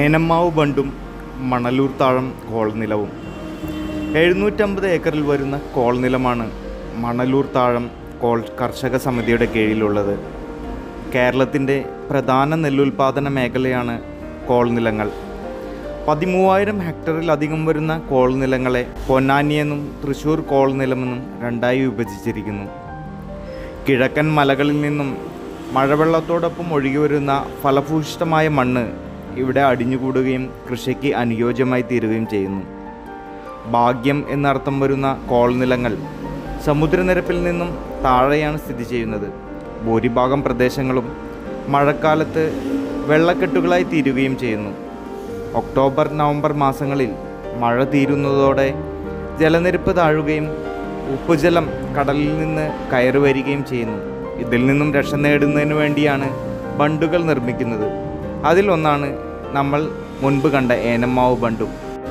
ഏനമ്മാവ് ബണ്ടും മണലൂർ താഴം കോൾനിലവും എഴുന്നൂറ്റമ്പത് ഏക്കറിൽ വരുന്ന കോൾനിലമാണ് മണലൂർ താഴം കോൾ കർഷക സമിതിയുടെ കീഴിലുള്ളത് കേരളത്തിൻ്റെ പ്രധാന നെല്ലുൽപാദന മേഖലയാണ് കോൾനിലങ്ങൾ പതിമൂവായിരം ഹെക്ടറിലധികം വരുന്ന കോൾനിലങ്ങളെ പൊന്നാനിയെന്നും തൃശ്ശൂർ കോൾനിലമെന്നും രണ്ടായി വിഭജിച്ചിരിക്കുന്നു കിഴക്കൻ മലകളിൽ നിന്നും മഴവെള്ളത്തോടൊപ്പം ഒഴുകി വരുന്ന ഫലഭൂയിഷ്ടമായ മണ്ണ് ഇവിടെ അടിഞ്ഞുകൂടുകയും കൃഷിക്ക് അനുയോജ്യമായി തീരുകയും ചെയ്യുന്നു ഭാഗ്യം എന്നർത്ഥം വരുന്ന കോൾനിലങ്ങൾ സമുദ്രനിരപ്പിൽ നിന്നും താഴെയാണ് സ്ഥിതി ചെയ്യുന്നത് ഭൂരിഭാഗം പ്രദേശങ്ങളും മഴക്കാലത്ത് വെള്ളക്കെട്ടുകളായി തീരുകയും ചെയ്യുന്നു ഒക്ടോബർ നവംബർ മാസങ്ങളിൽ മഴ തീരുന്നതോടെ ജലനിരപ്പ് താഴുകയും ഉപ്പുജലം കടലിൽ നിന്ന് കയറി വരികയും ചെയ്യുന്നു ഇതിൽ നിന്നും രക്ഷ നേടുന്നതിന് വേണ്ടിയാണ് ബണ്ടുകൾ നിർമ്മിക്കുന്നത് അതിലൊന്നാണ് നമ്മൾ മുൻപ് കണ്ട ഏനമ്മാവ് ബണ്ടും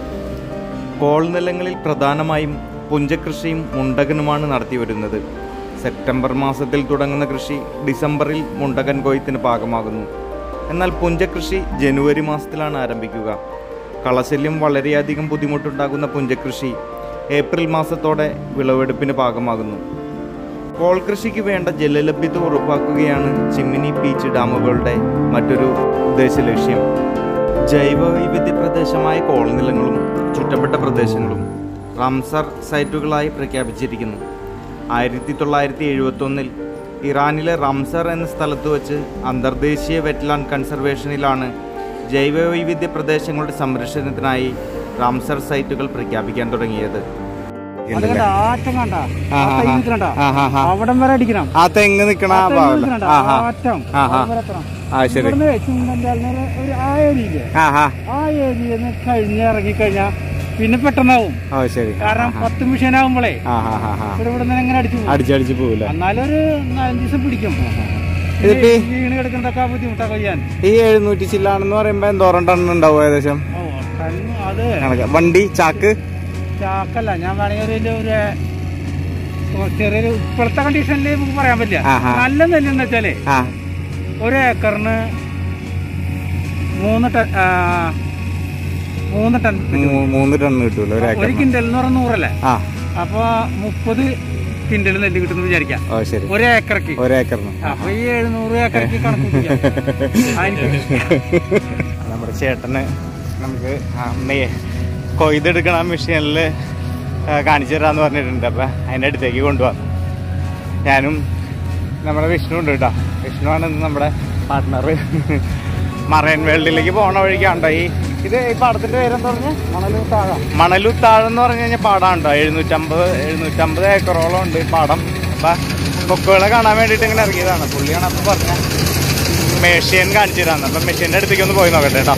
കോൾനിലങ്ങളിൽ പ്രധാനമായും പുഞ്ചകൃഷിയും മുണ്ടകനുമാണ് നടത്തിവരുന്നത് സെപ്റ്റംബർ മാസത്തിൽ തുടങ്ങുന്ന കൃഷി ഡിസംബറിൽ മുണ്ടകൻ കൊയ്ത്തിന് പാകമാകുന്നു എന്നാൽ പുഞ്ചകൃഷി ജനുവരി മാസത്തിലാണ് ആരംഭിക്കുക കളശല്യം വളരെയധികം ബുദ്ധിമുട്ടുണ്ടാകുന്ന പുഞ്ചകൃഷി ഏപ്രിൽ മാസത്തോടെ വിളവെടുപ്പിന് പാകമാകുന്നു കോൾ കൃഷിക്ക് വേണ്ട ജലലഭ്യത ഉറപ്പാക്കുകയാണ് ചിമ്മിനി ബീച്ച് ഡാമുകളുടെ മറ്റൊരു ഉദ്ദേശ ലക്ഷ്യം ജൈവ വൈവിധ്യ പ്രദേശമായ കോൾനിലങ്ങളും ചുറ്റപ്പെട്ട പ്രദേശങ്ങളും റംസർ സൈറ്റുകളായി പ്രഖ്യാപിച്ചിരിക്കുന്നു ആയിരത്തി തൊള്ളായിരത്തി എഴുപത്തൊന്നിൽ ഇറാനിലെ റംസർ എന്ന സ്ഥലത്ത് വച്ച് അന്തർദേശീയ വെറ്റ്ലാൻഡ് കൺസർവേഷനിലാണ് ജൈവ വൈവിധ്യ പ്രദേശങ്ങളുടെ സംരക്ഷണത്തിനായി റംസർ സൈറ്റുകൾ പ്രഖ്യാപിക്കാൻ തുടങ്ങിയത് അത് കണ്ട ആറ്റം കണ്ട ആ, ആ, ആ. കണ്ട ആ, ആ, ആ. അവിടം വരെ അടിക്കണം ആ തെങ്ങ് നിൽക്കണ ആ ആ തെങ്ങ് ഭാഗം നിൽക്കണ ആ ആ ആറ്റം ആ, ആ. അവിടെ വരെ എത്തണം. ആ ശരി ഇവിടുന്ന് ചുണ്ടന്റെ അല്ലെ ഒരു ആ ഏരിയയില്ലേ ആ ആ ആ ഏരിയയിൽ നിന്ന് കഴിഞ്ഞ് ഇറങ്ങി കഴിഞ്ഞാൽ പിന്നെ പെട്ടെന്നാവും ഓ ശരി കാരണം പത്ത് മിഷൻ ആവുമ്പോഴേ ആ ആ ആ ആ ഇവിടെ ഇവിടെ നിന്ന് എങ്ങനെ അടിച്ചു പോകും അടിച്ചടിച്ച് പോവില്ല എന്നാലും ഒരു നാലഞ്ച് ദിവസം പിടിക്കും ഇതിപ്പോ ഈ- വീണ് കിടക്കുന്നതൊക്കെ ബുദ്ധിമുട്ടാ കൊയ്യാൻ ഈ എഴുന്നൂറ്റി ചില്ലാണെന്ന് പറയുമ്പോ എന്തോരം ടൺ ഉണ്ടാവും ഏകദേശം ഓ ടണ്ണ് അത് കണക്ക് വണ്ടി ചാക്ക് ചാക്കല്ല ഞാൻ വേണമെങ്കിൽ ഒരു ഒരു ചെറിയൊരു ഇപ്പോഴത്തെ കണ്ടീഷനിൽ നമുക്ക് പറയാൻ പറ്റില്ല ആഹാ. നല്ല നെല്ലെന്ന് വെച്ചാലേ ആ ഒരു ഏക്കറിന് മൂന്ന് ടൺ ആ, മൂന്ന് ടൺ മൂ- മൂന്ന് ടൺ കിട്ടൂല ഒരു ഒരു ഏക്കർ കിൻഡൽ എന്ന് പറഞ്ഞ നൂറല്ലേ ആ അപ്പൊ മുപ്പത് കിൻഡൽ നെല്ല് കിട്ടുമെന്ന് വിചാരിക്കാം ഓ ശരി ഒരു ഏക്കറക്ക് ഒരു ഏക്കറിന് അപ്പൊ ഈ എഴുന്നൂറ് ഏക്കറക്ക് കണക്ക് കൂട്ടിക്കാം. അതിന് നമ്മുടെ ചേട്ടന് നമുക്ക് ആ മേ- കൊയ്തെടുക്കണ മെഷീനിൽ കാണിച്ചു തരാന്ന് പറഞ്ഞിട്ടുണ്ട് അപ്പം അതിൻ്റെ അടുത്തേക്ക് കൊണ്ടുപോകാം ഞാനും നമ്മുടെ വിഷ്ണു ഉണ്ട് കേട്ടോ വിഷ്ണുവാണ് ഇന്ന് നമ്മുടെ പാർട്ട്ണർ മറൈൻ വേൾഡിലേക്ക് പോണ വഴിക്കാണ്ടോ ഈ ഇത് ഈ പാടത്തിന്റെ പേരെന്താ പറഞ്ഞ മണലൂർ താഴെ മണലുത്താഴം എന്ന് പറഞ്ഞു കഴിഞ്ഞാൽ പാടമുണ്ടോ എഴുന്നൂറ്റമ്പത് എഴുന്നൂറ്റമ്പത് ഏക്കറോളം ഉണ്ട് ഈ പാടം അപ്പം കൊക്കുകളെ കാണാൻ വേണ്ടിയിട്ട് ഇങ്ങനെ ഇറങ്ങിയതാണ് പുള്ളിയാണ് അപ്പം പറഞ്ഞ മെഷീൻ കാണിച്ചു തരാന്ന് അപ്പം മെഷീൻ്റെ അടുത്തേക്ക് ഒന്ന് പോയി നോക്കട്ടെ കേട്ടോ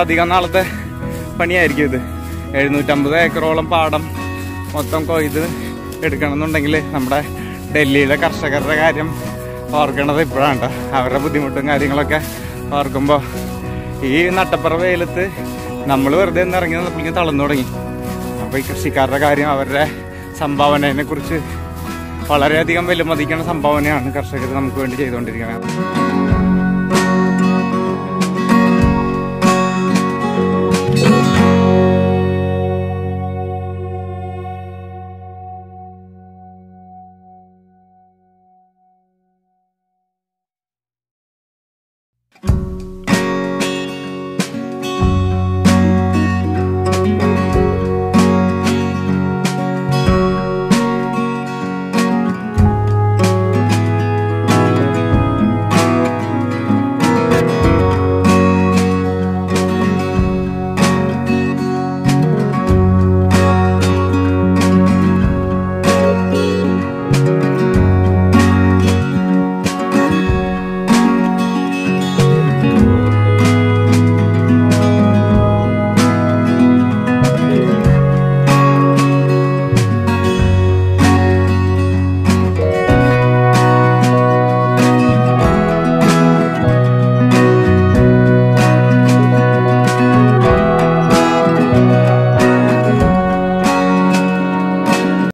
അധികം നാളത്തെ പണിയായിരിക്കും ഇത് എഴുന്നൂറ്റമ്പത് ഏക്കറോളം പാടം മൊത്തം കൊയ്ത് എടുക്കണമെന്നുണ്ടെങ്കിൽ നമ്മുടെ ഡൽഹിയിലെ കർഷകരുടെ കാര്യം ഓർക്കണത് ഇപ്പോഴാണ് ട്ടോ. അവരുടെ ബുദ്ധിമുട്ടും കാര്യങ്ങളൊക്കെ ഓർക്കുമ്പോൾ ഈ നട്ടപ്പുറ വെയിലത്ത് നമ്മൾ വെറുതെ ഒന്ന് ഇറങ്ങി വന്നപ്പോഴേക്കും തളർന്നു തുടങ്ങി അപ്പോൾ ഈ കൃഷിക്കാരുടെ കാര്യം അവരുടെ സംഭാവനയെ കുറിച്ച് വളരെയധികം വിലമതിക്കുന്ന സംഭാവനയാണ് കർഷകർ നമുക്ക് വേണ്ടി ചെയ്തുകൊണ്ടിരിക്കുന്നത്